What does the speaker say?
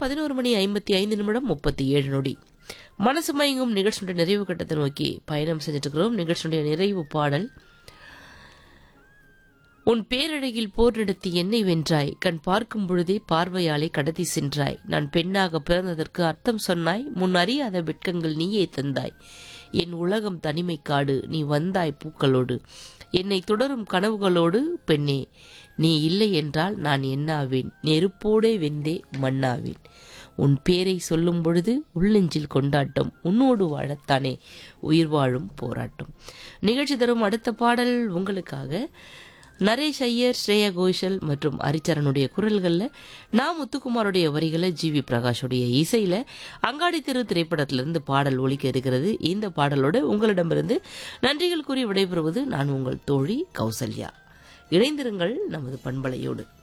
பதினோரு மணி ஐம்பத்தி ஐந்து நிமிடம் முப்பத்தி ஏழு நொடி மனசு மயங்கும் நிகழ்ச்சியுடைய நிறைவு கட்டத்தை நோக்கி பயணம் செஞ்சுட்டு இருக்கிறோம் நிகழ்ச்சியுடைய நிறைவு பாடல் உன் பேரழகில் போர் நடத்தி என்னை வென்றாய் கண் பார்க்கும் பொழுதே பார்வையாலே கடத்தி சென்றாய் நான் பெண்ணாக பிறந்ததற்கு அர்த்தம் சொன்னாய் முன் அறியாத வெட்கங்கள் நீயே தந்தாய் என் உலகம் தனிமை காடு நீ வந்தாய் பூக்களோடு என்னை தொடரும் கனவுகளோடு பெண்ணே நீ இல்லை என்றால் நான் என்னாவேன் நெருப்போடே வெந்தே மண்ணாவேன் உன் பேரை சொல்லும் பொழுது உள்ளெஞ்சில் கொண்டாட்டம் உன்னோடு வாழத்தானே உயிர் வாழும் போராட்டம் நிகழ்ச்சி தரும் அடுத்த பாடல் உங்களுக்காக நரேஷ் ஐயர் ஸ்ரேயா கோஷல் மற்றும் ஹரிச்சரனுடைய குரல்களில் நான் முத்துக்குமாருடைய வரிகளை ஜி வி பிரகாஷுடைய இசையில் அங்காடி தெரு திரைப்படத்திலிருந்து பாடல் ஒலிக்க இருக்கிறது இந்த பாடலோடு உங்களிடமிருந்து நன்றிகள் கூறி விடைபெறுவது நான் உங்கள் தோழி கௌசல்யா இணைந்திருங்கள் நமது பண்பலையோடு